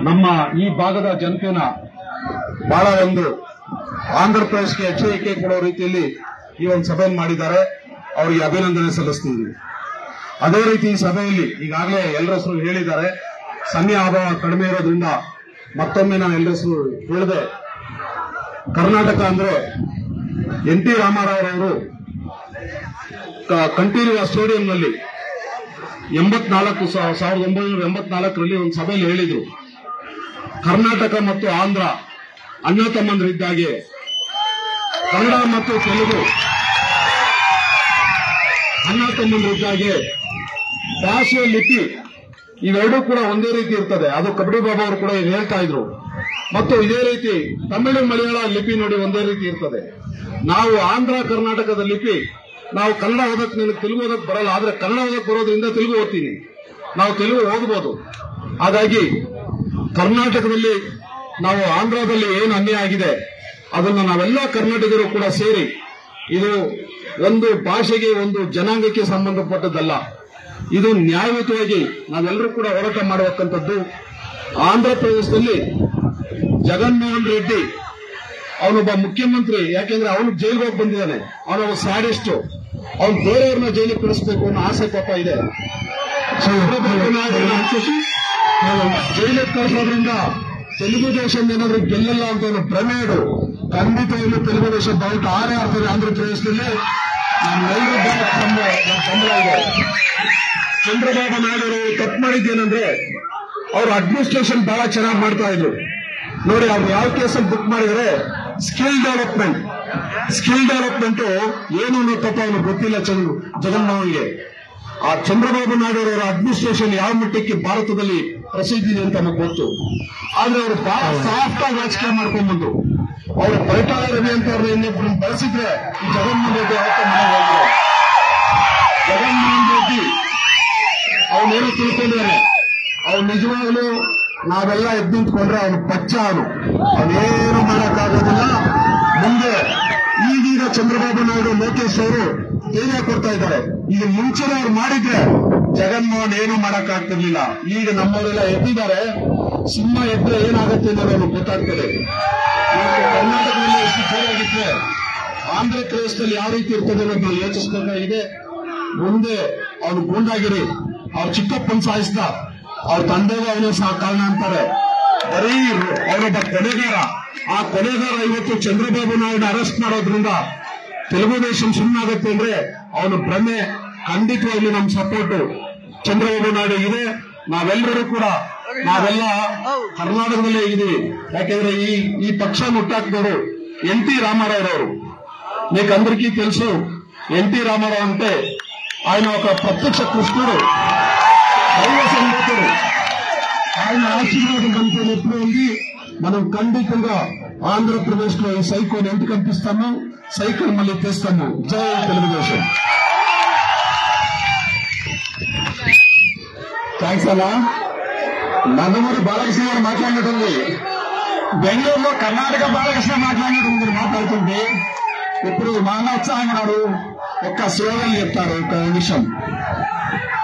ನಮ್ಮ ಈ ಭಾಗದ ಜನತೆನ ಬಹಳ ಒಂದು ಆಂಧ್ರ ಪ್ರದೇಶಕ್ಕೆ ಎಚ್ಚರಿಕೆ ಕೊಡೋ ರೀತಿಯಲ್ಲಿ ಈ ಒಂದು ಸಭೆಯನ್ನು ಮಾಡಿದ್ದಾರೆ ಅವರಿಗೆ ಅಭಿನಂದನೆ ಸಲ್ಲಿಸ್ತಿದ್ದೀವಿ ಅದೇ ರೀತಿ ಈ ಸಭೆಯಲ್ಲಿ ಈಗಾಗಲೇ ಎಲ್ಲರ ಹೆಸರು ಹೇಳಿದ್ದಾರೆ ಸಮಯ ಅಭಾವ ಕಡಿಮೆ ಇರೋದ್ರಿಂದ ಮತ್ತೊಮ್ಮೆ ನಾನು ಎಲ್ಲರ ಹೆಸರು ಹೇಳಿದೆ ಕರ್ನಾಟಕ ಅಂದ್ರೆ ಎನ್ ಟಿ ರಾಮಾರಾವ್ ಅವರು ಕಂಠೀರವ ಸ್ಟೇಡಿಯಂನಲ್ಲಿ ಎಂಬತ್ನಾಲ್ಕು ಸಾ- ಸಾವಿರದ ಒಂಬೈನೂರ ಎಂಬತ್ನಾಲ್ಕರಲ್ಲಿ ಒಂದು ಸಭೆಯಲ್ಲಿ ಹೇಳಿದ್ರು ಕರ್ನಾಟಕ ಮತ್ತು ಆಂಧ್ರ ಅಣ್ಣ ತಮ್ಮಂದರಿದ್ದಾಗೆ ಕನ್ನಡ ಮತ್ತು ತೆಲುಗು ಅಣ್ಣ ತಮ್ಮಂದರಿದ್ದಾಗೆ ಭಾಷೆ ಲಿಪಿ ಇವೆರಡೂ ಕೂಡ ಒಂದೇ ರೀತಿ ಇರ್ತದೆ ಅದು ಕಬಡ್ಡಿ ಬಾಬಾ ಅವರು ಕೂಡ ಇದು ಹೇಳ್ತಾ ಇದ್ರು ಮತ್ತು ಇದೇ ರೀತಿ ತಮಿಳು ಮಲಯಾಳ ಲಿಪಿ ನೋಡಿ ಒಂದೇ ರೀತಿ ಇರ್ತದೆ ನಾವು ಆಂಧ್ರ ಕರ್ನಾಟಕದ ಲಿಪಿ ನಾವು ಕನ್ನಡ ಓದಕ್ ನಿನಗೆ ತೆಲುಗು ಓದಕ್ ಬರಲ್ಲ ಆದ್ರೆ ಕನ್ನಡ ಓದಕ್ ಬರೋದ್ರಿಂದ ತೆಲುಗು ಓದ್ತೀನಿ ನಾವು ತೆಲುಗು ಓದಬಹುದು ಹಾಗಾಗಿ ಕರ್ನಾಟಕದಲ್ಲಿ ನಾವು ಆಂಧ್ರದಲ್ಲಿ ಏನು ಅನ್ಯಾಯ ಆಗಿದೆ ಅದನ್ನ ನಾವೆಲ್ಲ ಕರ್ನಾಟಕರು ಕೂಡ ಸೇರಿ ಇದು ಒಂದು ಭಾಷೆಗೆ ಒಂದು ಜನಾಂಗಕ್ಕೆ ಸಂಬಂಧಪಟ್ಟದ್ದಲ್ಲ ಇದು ನ್ಯಾಯಯುತವಾಗಿ ನಾವೆಲ್ಲರೂ ಕೂಡ ಹೋರಾಟ ಮಾಡಬೇಕಂತದ್ದು ಆಂಧ್ರ ಪ್ರದೇಶದಲ್ಲಿ ಜಗನ್ಮೋಹನ್ ರೆಡ್ಡಿ ಅವನೊಬ್ಬ ಮುಖ್ಯಮಂತ್ರಿ ಯಾಕೆಂದ್ರೆ ಅವನು ಜೈಲಿಗೆ ಹೋಗಿ ಬಂದಿದ್ದಾನೆ ಅವನೊಬ್ಬ ಸ್ಯಾಡಿಸ್ಟ್ ಅವನು ಬೇರೆಯವ್ರನ್ನ ಜೈಲಿಗೆ ಕಳಿಸ್ಬೇಕು ಅನ್ನೋ ಆಸೆ ಪಾಪ ಇದೆ ಸೊ ಚಂದ್ರಬಾಬು ನಾಯ್ಡು ಜೈಲಿಗೆ ಕಳಿಸೋದ್ರಿಂದ ತೆಲುಗು ದೇಶದಿಂದ ಏನಾದ್ರೂ ಗೆಲ್ಲಲ್ಲ ಅಂತ ಒಂದು ಭ್ರಮೆ ಇದು ಖಂಡಿತವಾಗ್ಲೂ ತೆಲುಗು ದೇಶ ಬಾವುಟ ಆರೇ ಆಗ್ತದೆ ಆಂಧ್ರ ಪ್ರದೇಶದಲ್ಲಿ ನಮ್ಮೆಲ್ಲರೂ ಬಹಳ ಸಂಬಳ ಸಂಬಳ ಇದೆ ಚಂದ್ರಬಾಬು ನಾಯ್ಡು ಅವರು ತಪ್ಪು ಮಾಡಿದ್ದೇನೆಂದ್ರೆ ಅವ್ರ ಅಡ್ಮಿನಿಸ್ಟ್ರೇಷನ್ ಬಹಳ ಚೆನ್ನಾಗಿ ಮಾಡ್ತಾ ಇದ್ರು ನೋಡಿ ಅವ್ರು ಯಾವ ಕೇಸಲ್ಲಿ ಬುಕ್ ಮಾಡಿದ್ರೆ ಸ್ಕಿಲ್ ಡೆವಲಪ್ಮೆಂಟ್ ಸ್ಕಿಲ್ ಡೆವಲಪ್ಮೆಂಟ್ ಏನು ಅನ್ನೋ ತಪ್ಪ ಅವ್ನಿಗೆ ಗೊತ್ತಿಲ್ಲ ಚಂದ್ರ ಜಗನ್ಮೋಹನ್ಗೆ ಆ ಚಂದ್ರಬಾಬು ನಾಯ್ಡು ಅವರ ಅಡ್ಮಿನಿಸ್ಟ್ರೇಷನ್ ಯಾವ ಮಟ್ಟಕ್ಕೆ ಭಾರತದಲ್ಲಿ ಪ್ರಸಿದ್ಧಿ ಇದೆ ಅಂತ ನಮಗೆ ಗೊತ್ತು ಆದ್ರೆ ಅವರು ಬಹಳ ಸಾಫ್ಟ್ ಆಗಿ ರಾಜಕೀಯ ಮಾಡ್ಕೊಂಡ್ಬಂದು ಅವರು ಪರಿಟಾಳ ರವಿ ಅಂತ ಅವ್ರನ್ನ ಇನ್ನೊಬ್ಬರನ್ನ ಬಳಸಿದ್ರೆ ಈ ಜಗನ್ಮೋಹನ್ ರೆಡ್ಡಿ ಯಾವತ್ತೂ ಮನೆಗೆ ಹೋಗಿಲ್ಲ ಜಗನ್ಮೋಹನ್ ರೆಡ್ಡಿ ಅವನೇನು ತಿಳ್ಕೊಂಡಿದ್ದಾನೆ ಅವ್ನು ನಿಜವಾಗ್ಲೂ ನಾವೆಲ್ಲ ಎದ್ದು ನಿಂತ್ಕೊಂಡ್ರೆ ಅವನು ಪಚ್ಚ ಅವನು ಅವನೇನು ಮಾಡಕ್ಕಾಗೋದಿಲ್ಲ ಮುಂದೆ ಈಗೀಗ ಚಂದ್ರಬಾಬು ನಾಯ್ಡು ಲೋಕೇಶ್ ಅವರು ಧೈರ್ಯ ಕೊಡ್ತಾ ಇದ್ದಾರೆ ಈಗ ಮುಂಚೆನೇ ಅವ್ರು ಮಾಡಿದ್ರೆ ಜಗನ್ಮೋಹನ್ ಏನು ಮಾಡಕ್ಕಾಗ್ತಿರ್ಲಿಲ್ಲ ಈಗ ನಮ್ಮವರೆಲ್ಲ ಎದ್ದಿದ್ದಾರೆ ಸಿಂಹ ಎದ್ರೆ ಏನಾಗುತ್ತೆ ಅನ್ನೋದು ಅವ್ರಿಗೆ ಗೊತ್ತಾಗ್ತದೆ ಇವತ್ತು ಕರ್ನಾಟಕದಲ್ಲಿ ಎಷ್ಟು ಜೋರಾಗಿದ್ರೆ ಆಂಧ್ರ ಪ್ರದೇಶದಲ್ಲಿ ಯಾವ ರೀತಿ ಇರ್ತದೆ ಅನ್ನೋದು ನಾವು ಯೋಚಿಸಬೇಕಾಗಿದೆ ಮುಂದೆ ಅವನು ಗೂಂಡಾಗಿರಿ ಅವ್ರ ಚಿಕ್ಕಪ್ಪನ ಸಾಯಿಸ್ದ ಅವ್ರ ತಂದೆಗೂ ಅವನೇ ಸಹ ಕಾರಣ ಅಂತಾರೆ ಬರೀ ಅವನೊಬ್ಬ ಕೊಲೆಗಾರ ಆ ಕೊಲೆಗಾರ ಇವತ್ತು ಚಂದ್ರಬಾಬು ನಾಯ್ಡು ಅರೆಸ್ಟ್ ಮಾಡೋದ್ರಿಂದ ತೆಲುಗು ದೇಶಂ ಸುಮ್ಮನಾಗುತ್ತೆ ಅಂದ್ರೆ ಅವನ ಭ್ರಮೆ ಖಂಡಿತವಾಗ್ಲೂ ನಮ್ ಸಪೋರ್ಟ್ ಚಂದ್ರಬಾಬು ನಾಯ್ಡು ಇದೆ ನಾವೆಲ್ಲರೂ ಕೂಡ ನಾವೆಲ್ಲ ಕರ್ನಾಟಕದಲ್ಲೇ ಇದೀವಿ ಯಾಕೆಂದ್ರೆ ఈ ఈ పక్షాన్ని ಹುಟ್ಟಾಕಿದವರು ఎన్ టి రామారావు గారు మీకు అందరికీ తెలుసు ఎన్టీ రామారావు అంటే ఆయన ఒక ప్రత్యక్ష కృష్ణుడు దైవ సంగతుడు ఆయన ఆశీర్వాదం మనతో ఎప్పుడు ఉంది మనం ఖండితంగా ఆంధ్రప్రదేశ్ లో ఈ సైకోని ఎంత కనిపిస్తాము సైకిల్ మళ్ళీ తెస్తాము జై తెలుగుదేశం థ్యాంక్స్ అలా నందమూరి బాలకృష్ణ గారు మాట్లాడినట్టుంది బెంగళూరులో కర్ణాటక బాలకృష్ణ మాట్లాడినట్టుంది మీరు మాట్లాడుతుంటే ఇప్పుడు మానవ ఉత్సాహం గారు ఒక్క స్లోగన్ చెప్తారు ఒక నిమిషం